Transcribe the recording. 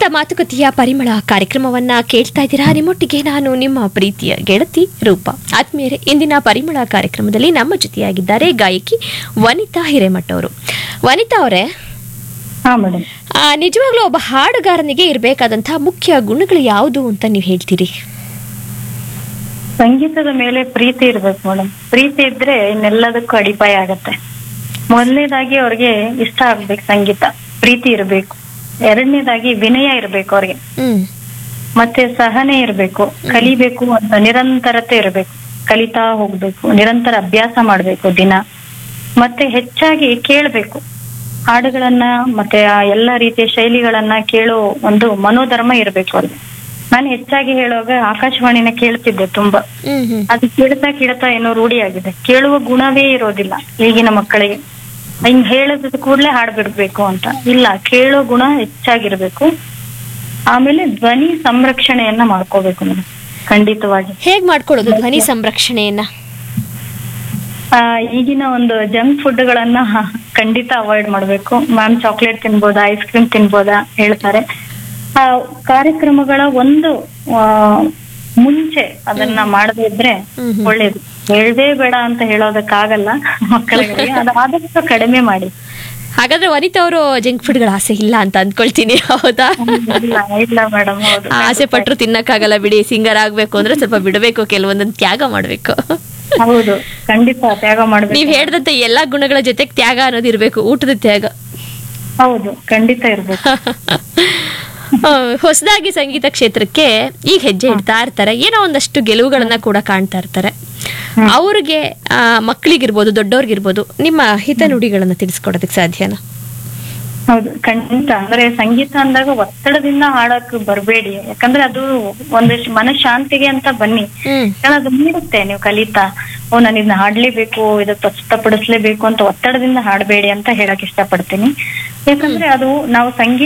ಮುಕ್ತ ಮಾತುಕತೆಯ ಪರಿಮಳ ಕಾರ್ಯಕ್ರಮವನ್ನ ಕೇಳ್ತಾ ಇದ್ದೀರಾ ನಿಮ್ಮೊಟ್ಟಿಗೆ ನಾನು ನಿಮ್ಮ ಪ್ರೀತಿಯ ಗೆಳತಿ ರೂಪ ಆತ್ಮೀಯರೇ ಇಂದಿನ ಪರಿಮಳ ಕಾರ್ಯಕ್ರಮದಲ್ಲಿ ನಮ್ಮ ಜೊತೆಯಾಗಿದ್ದಾರೆ ಗಾಯಕಿ ವನಿತಾ ಹಿರೇಮಠ ಅವರು ವನಿತಾ ಅವರೇ ಹಾ ಮೇಡಮ್ ಆ, ನಿಜವಾಗ್ಲೂ ಒಬ್ಬ ಹಾಡುಗಾರನಿಗೆ ಇರಬೇಕಾದಂತಹ ಮುಖ್ಯ ಗುಣಗಳು ಯಾವುದು ಅಂತ ನೀವು ಹೇಳ್ತೀರಿ ಸಂಗೀತದ ಮೇಲೆ ಪ್ರೀತಿ ಇರ್ಬೇಕು ಮೇಡಮ್ ಪ್ರೀತಿ ಇದ್ರೆ ಇನ್ನೆಲ್ಲದಕ್ಕೂ ಅಡಿಪಾಯ ಆಗತ್ತೆ ಮೊದಲನೇದಾಗಿ ಅವ್ರಿಗೆ ಇಷ್ಟ ಆಗ್ಬೇಕು ಸಂಗೀತ ಪ್ರೀತಿ ಇರಬೇಕು ಎರಡನೇದಾಗಿ ವಿನಯ ಇರ್ಬೇಕು ಅವ್ರಿಗೆ ಹ್ಮ್ ಮತ್ತೆ ಸಹನೆ ಇರ್ಬೇಕು ಕಲಿಬೇಕು ಅಂತ ನಿರಂತರತೆ ಇರ್ಬೇಕು ಕಲಿತಾ ಹೋಗ್ಬೇಕು ನಿರಂತರ ಅಭ್ಯಾಸ ಮಾಡ್ಬೇಕು ದಿನ ಮತ್ತೆ ಹೆಚ್ಚಾಗಿ ಕೇಳ್ಬೇಕು ಹಾಡುಗಳನ್ನ ಮತ್ತೆ ಆ ಎಲ್ಲಾ ರೀತಿಯ ಶೈಲಿಗಳನ್ನ ಕೇಳೋ ಒಂದು ಮನೋಧರ್ಮ ಇರ್ಬೇಕು ಅವ್ರಿಗೆ ನಾನು ಹೆಚ್ಚಾಗಿ ಹೇಳುವಾಗ ಆಕಾಶವಾಣಿನ ಕೇಳ್ತಿದ್ದೆ ತುಂಬಾ ಹ್ಮ್ ಹ್ಮ್ ಅದು ಕೇಳ್ತಾ ಕೇಳ್ತಾ ಏನೋ ರೂಢಿಯಾಗಿದೆ ಕೇಳುವ ಗುಣವೇ ಇರೋದಿಲ್ಲ ಈಗಿನ ಮಕ್ಕಳಿಗೆ ಹಿಂಗ್ ಹೇಳಿದ ಕೂಡ್ಲೆ ಹಾಡ್ ಬಿಡ್ಬೇಕು ಅಂತ ಇಲ್ಲ ಕೇಳೋ ಗುಣ ಹೆಚ್ಚಾಗಿರ್ಬೇಕು ಆಮೇಲೆ ಧ್ವನಿ ಸಂರಕ್ಷಣೆಯನ್ನ ಮಾಡ್ಕೋಬೇಕು ಮೇಡಮ್ ಖಂಡಿತವಾಗಿ ಹೇಗ್ ಮಾಡ್ಕೊಳ್ಳೋದು ಧ್ವನಿ ಸಂರಕ್ಷಣೆಯನ್ನ ಆ, ಈಗಿನ ಒಂದು ಜಂಕ್ ಫುಡ್ ಗಳನ್ನ ಹ, ಖಂಡಿತ ಅವಾಯ್ಡ್ ಮಾಡ್ಬೇಕು ಮ್ಯಾಮ್ ಚಾಕ್ಲೇಟ್ ತಿನ್ಬೋದಾ ಐಸ್ ಕ್ರೀಮ್ ತಿನ್ಬೋದಾ ಹೇಳ್ತಾರೆ ಆ ಕಾರ್ಯಕ್ರಮಗಳ ಒಂದು ಆ, ಮುಂಚೆ ಅದನ್ನ ಮಾಡದೇ ಇದ್ರೆ ಹ್ಮ್ ಹ್ಮ್. ಒಳ್ಳೇದು ಹೇಳ್ದೇ ಬೇಡ ಅಂತ ಹೇಳೋದಕ್ಕಾಗಲ್ಲ ಮಕ್ಕಳಿಗೆ ಅದು ಆದಷ್ಟು ಕಡಿಮೆ ಮಾಡಿ ಹಾಗಾದ್ರೆ ವನಿತಾ ಅವರು ಜಂಕ್ ಫುಡ್ಗಳ ಆಸೆ ಇಲ್ಲ ಅಂತ ಅಂದ್ಕೊಳ್ತೀನಿ ಹೌದಾ ಇಲ್ಲ ಇಲ್ಲ ಮೇಡಮ್ ಹೌದು ಆ ಆಸೆ ಪಟ್ರು ತಿನ್ನಕ್ಕಾಗಲ್ಲ ಬಿಡಿ ಸಿಂಗರ್ ಆಗ್ಬೇಕು ಅಂದ್ರೆ ಸ್ವಲ್ಪ ಬಿಡಬೇಕು ಕೆಲವೊಂದನ್ನು ತ್ಯಾಗ ಮಾಡ್ಬೇಕು ಹೌದು ಖಂಡಿತ ತ್ಯಾಗ ಮಾಡ್ಬೇಕು ನೀವ್ ಹೇಳ್ದಂತೆ ಎಲ್ಲಾ ಗುಣಗಳ ಜೊತೆಗೆ ತ್ಯಾಗ ಅನ್ನೋದು ಇರ್ಬೇಕು ಊಟದ ತ್ಯಾಗ ಹೌದು ಖಂಡಿತ ಇರ್ಬೇಕು ಹೊಸದಾಗಿ ಸಂಗೀತ ಕ್ಷೇತ್ರಕ್ಕೆ ಈಗ ಹೆಜ್ಜೆ ಇಡ್ತಾ ಇರ್ತಾರೆ ಏನೋ ಒಂದಷ್ಟು ಗೆಲುವುಗಳನ್ನ ಕೂಡ ಕಾಣ್ತಾ ಇರ್ತಾರೆ ಅವ್ರಿಗೆ ಆ, ಮಕ್ಳಿಗಿರ್ಬೋದು ದೊಡ್ಡವ್ರಿಗಿರ್ಬೋದು ನಿಮ್ಮ ಹಿತನುಡಿಗಳನ್ನ ತಿಳಿಸ್ಕೊಡೋದಕ್ಕೆ ಸಾಧ್ಯನಾ ಹೌದು ಖಂಡಿತ ಅಂದ್ರೆ ಸಂಗೀತ ಅಂದಾಗ ಒತ್ತಡದಿಂದ ಹಾಡಕ್ ಬರ್ಬೇಡಿ ಯಾಕಂದ್ರೆ ಅದು ಒಂದಷ್ಟು ಮನಃಶಾಂತಿಗೆ ಅಂತ ಬನ್ನಿ ಹ್ಮ್ ಯಾಕಂದ್ರೆ ಅದು ನೀಡುತ್ತೆ ನೀವು ಕಲಿತಾ ಓ ನಾನು ಇದನ್ನ ಹಾಡ್ಲೇಬೇಕು ಇದು ಪ್ರಸ್ತುತಪಡಿಸ್ಲೇಬೇಕು ಅಂತ ಒತ್ತಡದಿಂದ ಹಾಡಬೇಡಿ ಅಂತ ಹೇಳಕ್ ಇಷ್ಟಪಡ್ತೀನಿ ಯಾಕಂದ್ರೆ ಅದು ನಾವು ಸಂಗೀತ